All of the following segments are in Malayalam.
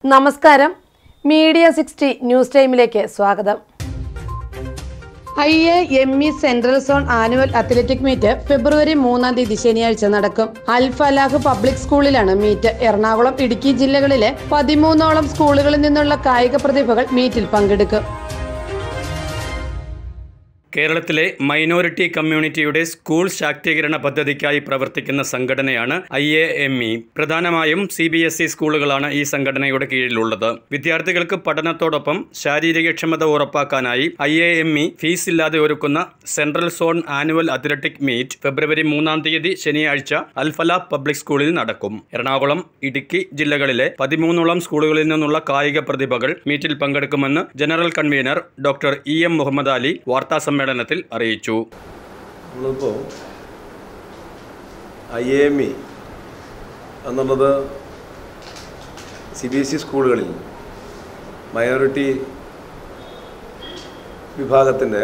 നമസ്കാരം മീഡിയ സിക്സ്റ്റി ന്യൂസ് ടൈമിലേക്ക് സ്വാഗതം I A M E central zone annual athletic meet ഫെബ്രുവരി മൂന്നാം തീയതി ശനിയാഴ്ച നടക്കും അൽ ഫലാഹ് പബ്ലിക് സ്കൂളിലാണ് മീറ്റ് എറണാകുളം ഇടുക്കി ജില്ലകളിലെ പതിമൂന്നോളം സ്കൂളുകളിൽ നിന്നുള്ള കായിക പ്രതിഭകൾ മീറ്റിൽ പങ്കെടുക്കും കേരളത്തിലെ മൈനോറിറ്റി കമ്മ്യൂണിറ്റിയുടെ സ്കൂൾ ശാക്തീകരണ പദ്ധതിക്കായി പ്രവർത്തിക്കുന്ന സംഘടനയാണ് ഐ എ എം ഇ പ്രധാനമായും സി ബി എസ് ഇ സ്കൂളുകളാണ് ഈ സംഘടനയുടെ കീഴിലുള്ളത് വിദ്യാർത്ഥികൾക്ക് പഠനത്തോടൊപ്പം ശാരീരികക്ഷമത ഉറപ്പാക്കാനായി I A M E fees ഇല്ലാതെ ഒരുക്കുന്ന central zone annual athletic meet ഫെബ്രുവരി മൂന്നാം തീയതി ശനിയാഴ്ച അൽഫല പബ്ലിക് സ്കൂളിൽ നടക്കും എറണാകുളം ഇടുക്കി ജില്ലകളിലെ പതിമൂന്നോളം സ്കൂളുകളിൽ നിന്നുള്ള കായിക പ്രതിഭകൾ മീറ്റിൽ പങ്കെടുക്കുമെന്ന് general convener doctor E M Muhammad Ali വാർത്താ സമ്മേളനത്തിൽ അറിയിച്ചു നമ്മളിപ്പോൾ ഐ എ എം ഇ എന്നുള്ളത് സി ബി എസ് ഇ സ്കൂളുകളിൽ മൈനോറിറ്റി വിഭാഗത്തിൻ്റെ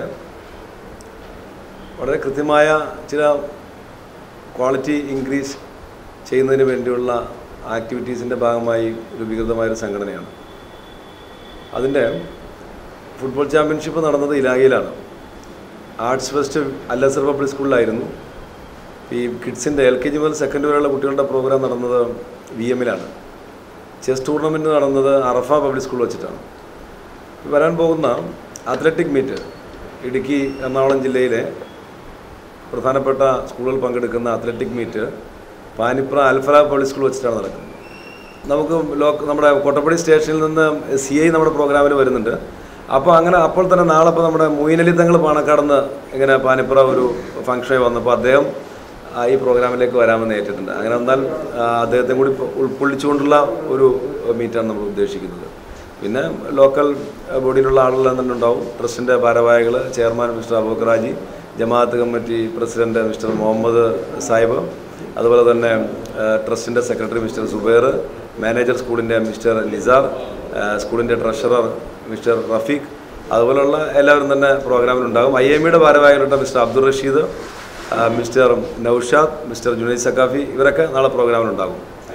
വളരെ കൃത്യമായ ചില ക്വാളിറ്റി ഇൻക്രീസ് ചെയ്യുന്നതിന് വേണ്ടിയുള്ള ആക്ടിവിറ്റീസിൻ്റെ ഭാഗമായി രൂപീകൃതമായൊരു സംഘടനയാണ് അതിൻ്റെ ഫുട്ബോൾ ചാമ്പ്യൻഷിപ്പ് നടന്നത് ഇലാഗയിലാണ് ആർട്സ് ഫെസ്റ്റ് അല്ലസർ പബ്ലിക് സ്കൂളിലായിരുന്നു ഈ കിഡ്സിൻ്റെ എൽ കെ ജി മുതൽ സെക്കൻഡ് വരെയുള്ള കുട്ടികളുടെ പ്രോഗ്രാം നടന്നത് വി എമ്മിലാണ് ചെസ് ടൂർണമെൻറ്റ് നടന്നത് അറഫ പബ്ലിക് സ്കൂൾ വെച്ചിട്ടാണ് ഈ വരാൻ പോകുന്ന അത്ലറ്റിക് മീറ്റ് ഇടുക്കി എറണാകുളം ജില്ലയിലെ പ്രധാനപ്പെട്ട സ്കൂളുകൾ പങ്കെടുക്കുന്ന athletic meet Panipra Al Falah public school വെച്ചിട്ടാണ് നടക്കുന്നത് നമുക്ക് ലോക്ക് നമ്മുടെ കൊട്ടപ്പടി സ്റ്റേഷനിൽ നിന്ന് സി ഐ നമ്മുടെ പ്രോഗ്രാമിൽ വരുന്നുണ്ട് അപ്പോൾ അങ്ങനെ അപ്പോൾ തന്നെ നാളെ ഇപ്പോൾ നമ്മുടെ മൊയിനലി തങ്ങൾ പാണക്കാടെന്ന് ഇങ്ങനെ പാനിപ്പുറ ഒരു ഫംഗ്ഷനായി വന്നപ്പോൾ അദ്ദേഹം ആ, ഈ പ്രോഗ്രാമിലേക്ക് വരാമെന്ന് ഏറ്റിട്ടുണ്ട് അങ്ങനെ വന്നാൽ ആ, അദ്ദേഹത്തെ കൂടി ഉൾക്കൊള്ളിച്ചുകൊണ്ടുള്ള ഒരു മീറ്റാണ് നമ്മൾ ഉദ്ദേശിക്കുന്നത് പിന്നെ ലോക്കൽ ബോഡിയിലുള്ള ആളുകളെല്ലാം തന്നെ ഉണ്ടാവും ട്രസ്റ്റിൻ്റെ ഭാരവാഹികൾ ചെയർമാൻ മിസ്റ്റർ അബൂഖറാജി Jamaat committee president mister Muhammad Sahib അതുപോലെ തന്നെ ട്രസ്റ്റിൻ്റെ സെക്രട്ടറി മിസ്റ്റർ സുബൈർ മാനേജർ സ്കൂളിൻ്റെ മിസ്റ്റർ നിസാർ ആ, സ്കൂളിൻ്റെ ട്രഷറർ മിസ്റ്റർ റഫീഖ് അതുപോലുള്ള എല്ലാവരും തന്നെ പ്രോഗ്രാമിലുണ്ടാകും ഐ എം ഇയുടെ ഭാരവാഹികളുടെ മിസ്റ്റർ അബ്ദുൾ റഷീദ് ആ, മിസ്റ്റർ നൌഷാദ് മിസ്റ്റർ ജുനൈദ് സക്കാഫി ഇവരൊക്കെ നാളെ പ്രോഗ്രാമിലുണ്ടാകും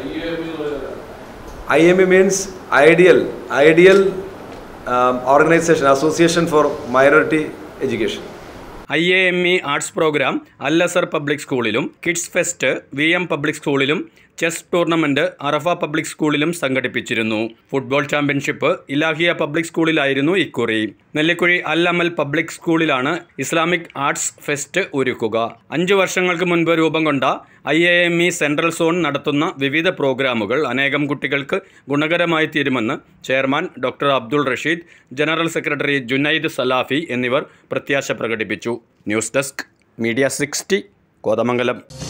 I M E means ideal ideal organisation association for minority education I A M E arts programme Al Azhar public സ്കൂളിലും kids fest V M public സ്കൂളിലും ചെസ് ടൂർണമെന്റ് അറഫ പബ്ലിക് സ്കൂളിലും സംഘടിപ്പിച്ചിരുന്നു ഫുട്ബോൾ ചാമ്പ്യൻഷിപ്പ് ഇലാഹിയ പബ്ലിക് സ്കൂളിലായിരുന്നു ഇക്കുറി നെല്ലിക്കുഴി അൽ അമൽ പബ്ലിക് സ്കൂളിലാണ് ഇസ്ലാമിക് ആർട്സ് ഫെസ്റ്റ് ഒരുക്കുക അഞ്ചു വർഷങ്ങൾക്ക് മുൻപ് രൂപം കൊണ്ട I A M E central zone നടത്തുന്ന വിവിധ പ്രോഗ്രാമുകൾ അനേകം കുട്ടികൾക്ക് ഗുണകരമായി തീരുമെന്ന് chairman doctor Abdul Rasheed general secretary Junaid Salafi എന്നിവർ പ്രത്യാശ പ്രകടിപ്പിച്ചു news desk media sixty Kothamangalam